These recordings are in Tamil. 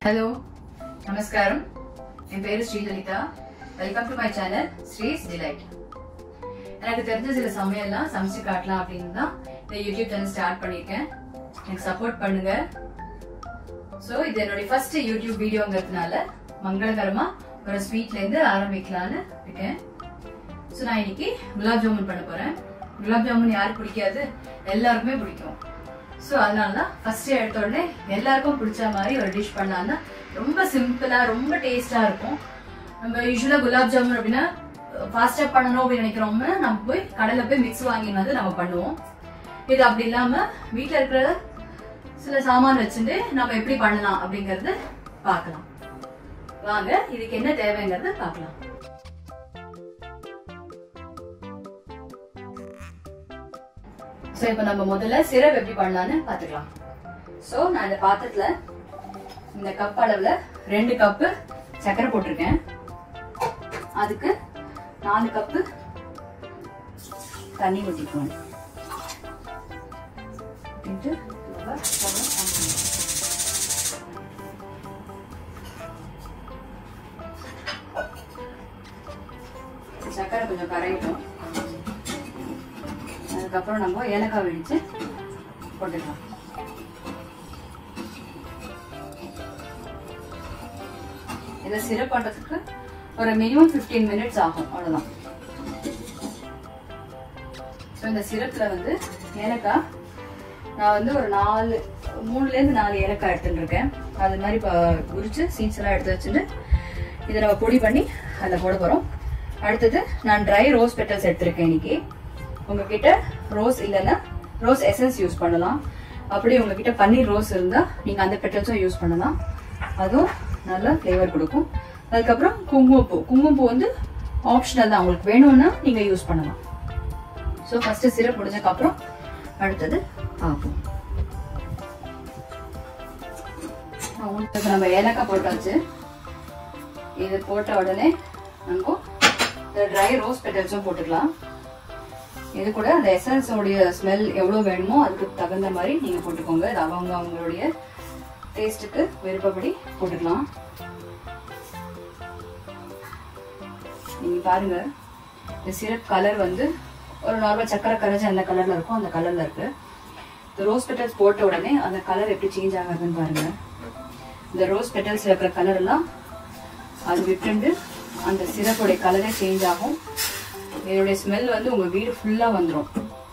ஹலோ நமஸ்காரம் என் பேரு Srilalitha welcome to my channel Sri's delight எனக்கு தெரிஞ்ச சில சமையல்லாம் சமைச்சு காட்டலாம் அப்படின்னு தான் இந்த யூடியூப் சேனல் ஸ்டார்ட் பண்ணியிருக்கேன் எனக்கு சப்போர்ட் பண்ணுங்க ஸோ இது என்னுடைய ஃபர்ஸ்ட் யூடியூப் வீடியோங்கிறதுனால மங்களகரமா ஒரு ஸ்வீட்ல இருந்து ஆரம்பிக்கலாம்னு இருக்கேன் ஸோ நான் இன்னைக்கு குலாப் ஜாமுன் பண்ண போறேன் குலாப் ஜாமுன் யாருக்கு பிடிக்காது எல்லாருக்குமே பிடிக்கும் ஸோ அதனால தான் ஃபர்ஸ்ட் எடுத்த உடனே எல்லாருக்கும் பிடிச்ச மாதிரி ஒரு டிஷ் பண்ணலாம்னா ரொம்ப சிம்பிளா ரொம்ப டேஸ்டா இருக்கும் நம்ம யூஸ்வலா குலாப் ஜாமுன் அப்படின்னா ஃபாஸ்டா பண்ணணும் அப்படின்னு நினைக்கிறோம்னா நம்ம போய் கடையில போய் மிக்ஸ் வாங்கி வந்து நம்ம பண்ணுவோம் இது அப்படி இல்லாம வீட்ல இருக்கிற சில சாமான் வச்சுட்டு நம்ம எப்படி பண்ணலாம் அப்படிங்கறது பார்க்கலாம் வாங்க இதுக்கு என்ன தேவைங்கிறது பார்க்கலாம் ஸோ இப்போ நம்ம முதல்ல சிரப் எப்படி பண்ணலாம்னு பார்த்துக்கலாம் ஸோ நான் இந்த பாத்திரத்துல இந்த கப் அளவுல ரெண்டு கப்பு சர்க்கரை போட்டிருக்கேன் அதுக்கு நாலு கப்பு தண்ணி ஊற்றிக்குவேன் ஊற்றிட்டு நம்ம stove on பண்ணிக்கலாம். சர்க்கரை கொஞ்சம் கரையட்டும் அதுக்கப்புறம் நம்ம ஏலக்காய் வெடிச்சு போட்டுக்கலாம் இதை சிரப் பண்றதுக்கு ஒரு மினிமம் 15 மினிட்ஸ் ஆகும் அவ்வளவுதான் ஸோ இந்த சிரப்ல வந்து ஏலக்காய் நான் வந்து ஒரு நாலு மூணுல இருந்து நாலு ஏலக்காய் எடுத்துட்டு இருக்கேன் அது மாதிரி இப்போ உரிச்சு சீட்ஸ் எல்லாம் எடுத்து வச்சுட்டு இதை நம்ம பொடி பண்ணி அதில் போட போறோம் அடுத்தது நான் ட்ரை ரோஸ் பெட்டல்ஸ் எடுத்திருக்கேன் இன்னைக்கு உங்ககிட்ட ரோஸ் இல்லைன்னா ரோஸ் எசன்ஸ் யூஸ் பண்ணலாம் அப்படி உங்ககிட்ட பன்னீர் ரோஸ் இருந்தா நீங்க அந்த பெட்டல்ஸும் யூஸ் பண்ணலாம் அதுவும் நல்ல ஃப்ளேவர் கொடுக்கும் அதுக்கப்புறம் குங்குமப்பூ குங்குமப்பூ வந்து ஆப்ஷனல் தான் உங்களுக்கு வேணும்னா நீங்க யூஸ் பண்ணலாம் ஸோ ஃபர்ஸ்ட் சிரப் முடிஞ்சதுக்கு அப்புறம் அடுத்தது பார்ப்போம் உங்களுக்கு நம்ம ஏலக்காய் போட்டாச்சு இது போட்ட உடனே நம்ம இந்த ட்ரை ரோஸ் பெட்டல்ஸும் போட்டுக்கலாம் இது கூட அந்த எசன்ஸ் உடைய ஸ்மெல் எவ்வளவு வேணுமோ அதுக்கு தகுந்த மாதிரி நீங்க போட்டுக்கோங்க இது அவங்க அவங்களுடைய டேஸ்ட்டுக்கு விருப்பப்படி போட்டுக்கலாம் நீங்க பாருங்க இந்த சிரப் கலர் வந்து ஒரு நார்மல் சக்கரை கரைச்சி அந்த கலர்ல இருக்கும் அந்த கலர்ல இருக்கு இந்த ரோஸ் பெட்டல்ஸ் போட்ட உடனே அந்த கலர் எப்படி சேஞ்ச் ஆகுதுன்னு பாருங்க இந்த ரோஸ் பெட்டல்ஸ் இருக்கிற கலர் எல்லாம் அது விட்டுண்டு அந்த சிரப்புடைய கலரே சேஞ்ச் ஆகும் இதனுடைய ஸ்மெல் வந்து உங்க வீடு ஃபுல்லா வந்துடும்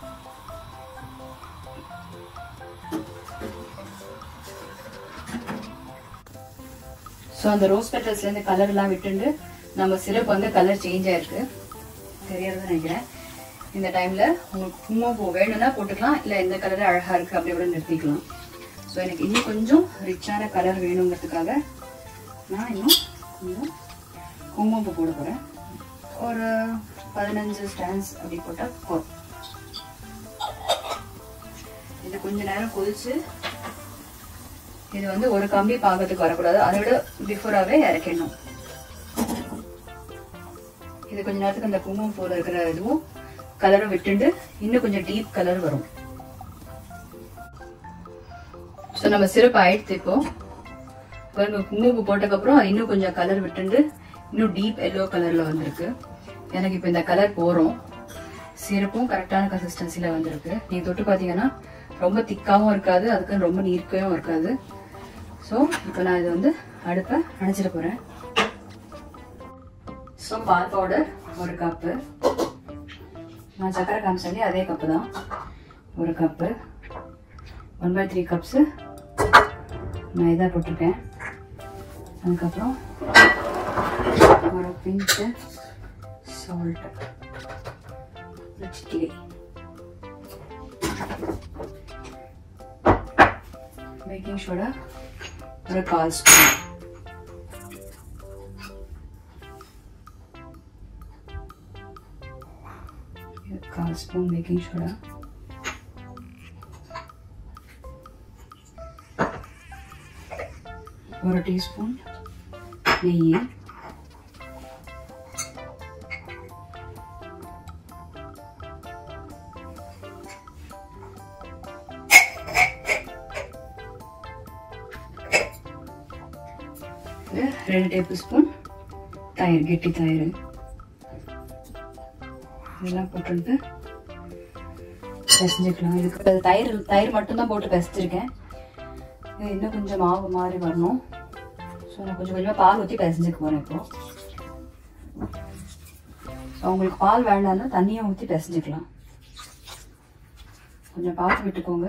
ஸோ அந்த ரோஸ் பெட்டல்ஸ்ல இருந்து கலர் எல்லாம் விட்டுண்டு நம்ம சிரப் வந்து கலர் சேஞ்ச் ஆயிருக்கு தெரியறது நினைக்கிறேன் இந்த டைம்ல உங்களுக்கு குங்குமப்பூ வேணும்னா போட்டுக்கலாம் இல்ல எந்த கலர் அழகா இருக்கு அப்படி கூட நிறுத்திக்கலாம் ஸோ எனக்கு இன்னும் கொஞ்சம் ரிச்சான கலர் வேணுங்கிறதுக்காக நான் இன்னும் கொஞ்சம் குங்குமப்பூ போட போறேன் ஒரு பதினஞ்சு ஸ்டாண்ட்ஸ் அப்படி போட்டா போதும் இது கொஞ்ச நேரம் கொதிச்சு இது வந்து ஒரு கம்பி பாகத்துக்கு வரக்கூடாது அதை விட பிஃபோராகவே இறக்கிடணும் இது கொஞ்ச நேரத்துக்கு அந்த குங்குமம் போல இருக்கிற இதுவும் கலரும் விட்டுண்டு இன்னும் கொஞ்சம் டீப் கலர் வரும் ஸோ நம்ம சிறப்பு ஆயிடுத்து இப்போ பாருங்க குங்குமம் போட்டதுக்கப்புறம் அது இன்னும் கொஞ்சம் கலர் விட்டுண்டு இன்னும் டீப் எல்லோ கலர்ல வந்திருக்கு எனக்கு இப்போ இந்த கலர் போறோம் சிறப்பும் கரெக்டான கன்சிஸ்டன்சில வந்திருக்கு நீங்க தொட்டு பாத்தீங்கன்னா ரொம்ப திக்காவும் இருக்காது அதுக்கு ரொம்ப நீர்க்கையும் இருக்காது ஸோ இப்போ நான் இது வந்து அடுப்பை அணைச்சிட போறேன் ஸோ பால் பவுடர் ஒரு கப்பு நான் சக்கரை காமிச்சேன் அதே கப்பு தான் ஒரு cup one by three cups நான் இதாக போட்டிருக்கேன் அதுக்கப்புறம் ஒரு பிஞ்சு சால்ட் சிட்டிகை பேக்கிங் சோடா ஒரு கால் ஸ்பூன் கால் ஸ்பூன் பேக்கிங் சோடா ஒரு டீஸ்பூன் நெய் இது ரெண்டு டேபிள் ஸ்பூன் தயிர் கெட்டி தயிர் இதெல்லாம் போட்டுட்டு பிசைஞ்சுக்கலாம் இதுக்கு இப்ப தயிர் தயிர் மட்டும்தான் போட்டு பிசைஞ்சிருக்கேன் இது இன்னும் கொஞ்சம் மாவு மாதிரி வரணும் ஸோ நான் கொஞ்சம் கொஞ்சமாக பால் ஊற்றி பிசைஞ்சுக்க போகிறேன் இப்போ ஸோ உங்களுக்கு பால் வேண்டாம்னா தண்ணியை ஊற்றி பிசைஞ்சுக்கலாம் கொஞ்சம் பார்த்து விட்டுக்கோங்க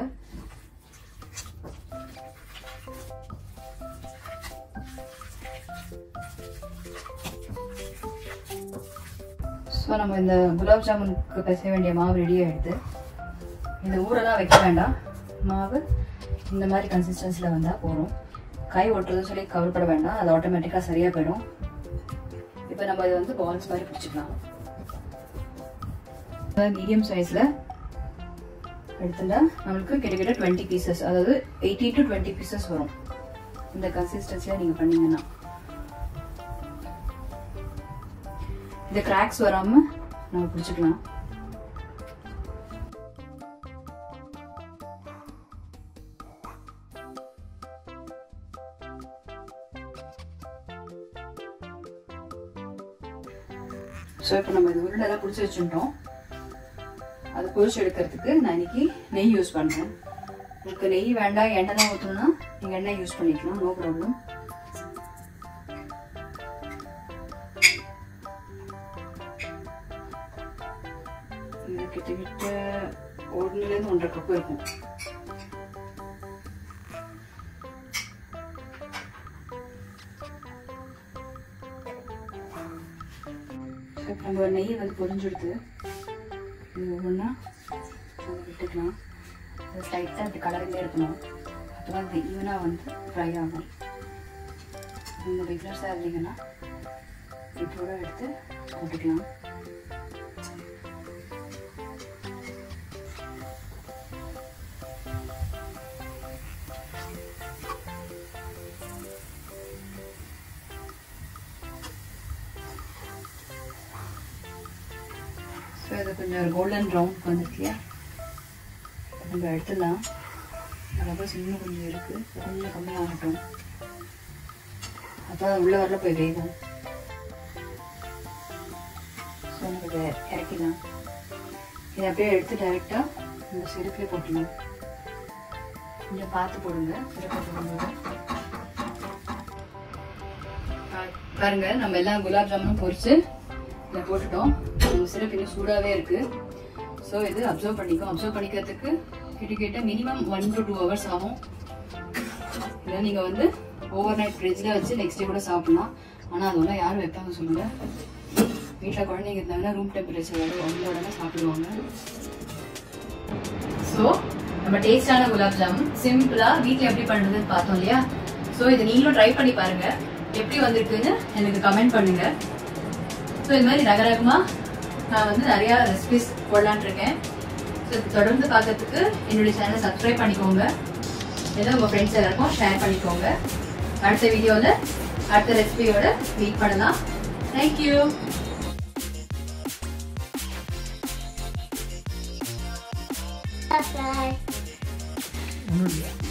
ஸோ நம்ம இந்த குலாப் ஜாமுனுக்கு பிசைய வேண்டிய மாவு ரெடி ஆகிடுது இந்த ஊரெல்லாம் வைக்க வேண்டாம் மாவு இந்த மாதிரி கன்சிஸ்டன்சியில் வந்தால் போதும் கை ஒட்டுறதுன்னு சொல்லி கவலைப்பட வேண்டாம் அது ஆட்டோமேட்டிக்காக சரியாக போயிடும் இப்போ நம்ம இதை வந்து பால்ஸ் மாதிரி பிடிச்சிக்கலாம் மீடியம் சைஸில் எடுத்துட்டா நம்மளுக்கு கிட்டத்தட்ட டுவெண்ட்டி பீசஸ் அதாவது எயிட்டி டு டுவெண்ட்டி பீசஸ் வரும் இந்த கன்சிஸ்டன்சியில் நீங்கள் பண்ணீங்கன்னா இந்த கிராக்ஸ் வராமல் நம்ம பிடிச்சிக்கலாம் ஸோ இப்போ நம்ம இது உருளெல்லாம் பிடிச்சி வச்சுட்டோம் அது பொரிச்சு எடுக்கிறதுக்கு நான் இன்னைக்கு நெய் யூஸ் பண்ணுறேன் உங்களுக்கு நெய் வேண்டாம் எண்ணெய் தான் ஊற்றணும்னா நீங்கள் எண்ணெய் யூஸ் பண்ணிக்கலாம் நோ ப்ராப்ளம் இது கிட்டத்தட்ட ஒன்றுலேருந்து ஒன்றரை கப்பு இருக்கும் ஸோ நம்ம நெய் வந்து பொரிஞ்சுடுது இது ஒவ்வொன்றா அதை விட்டுக்கலாம் அது லைட்டாக அப்படி கலரிலே இருக்கணும் அப்போ தான் அது ஈவனாக வந்து ஃப்ரை ஆகும் நீங்கள் பிக்னர்ஸாக இருந்தீங்கன்னா இதோட எடுத்து போட்டுக்கலாம் ஸோ இது கொஞ்சம் ஒரு கோல்டன் ப்ரௌன் வந்துருக்கு இல்லையா நம்ம எடுத்துடலாம் அதுக்கப்புறம் இன்னும் கொஞ்சம் இருக்குது கொஞ்சம் கம்மியாகட்டும் அப்போ உள்ள வரல போய் வேகும் ஸோ நம்ம இதை இறக்கிடலாம் இதை அப்படியே எடுத்து டைரெக்டாக இந்த சிறுப்பிலே போட்டுடலாம் கொஞ்சம் பார்த்து போடுங்க சிறப்பு போடும்போது பாருங்க நம்ம எல்லாம் குலாப் ஜாமுனும் பொரிச்சு இதை போட்டுட்டோம் சிரப் இன்னும் சூடாகவே இருக்கு ஸோ இது அப்சர்வ் பண்ணிக்கும் அப்சர்வ் பண்ணிக்கிறதுக்கு கிட்டத்தட்ட minimum one to two hours ஆகும் இதை நீங்கள் வந்து ஓவர் நைட் ஃப்ரிட்ஜில் வச்சு நெக்ஸ்ட் டே கூட சாப்பிடலாம் ஆனால் அதெல்லாம் யாரும் வைப்பாங்க சொல்லுங்க வீட்டில் குழந்தைங்க இருந்தாங்கன்னா ரூம் டெம்பரேச்சரோட ஒன்று உடனே சாப்பிடுவாங்க ஸோ நம்ம டேஸ்டான குலாப் ஜாமுன் சிம்பிளாக வீட்டில் எப்படி பண்ணுறதுன்னு பார்த்தோம் இல்லையா ஸோ இதை நீங்களும் ட்ரை பண்ணி பாருங்க எப்படி வந்திருக்குன்னு எனக்கு கமெண்ட் பண்ணுங்க ஸோ இந்த மாதிரி ரகரகமா நான் வந்து நிறைய ரெசிபிஸ் போடலான் இருக்கேன் ஸோ தொடர்ந்து பார்க்கறதுக்கு என்னுடைய சேனலை சப்ஸ்கிரைப் பண்ணிக்கோங்க ஏதோ உங்கள் ஃப்ரெண்ட்ஸ் எல்லாருக்கும் ஷேர் பண்ணிக்கோங்க அடுத்த வீடியோவில் அடுத்த ரெசிபியோட மீட் பண்ணலாம் தேங்க்யூ Bye. ஒன்றும் இல்லையா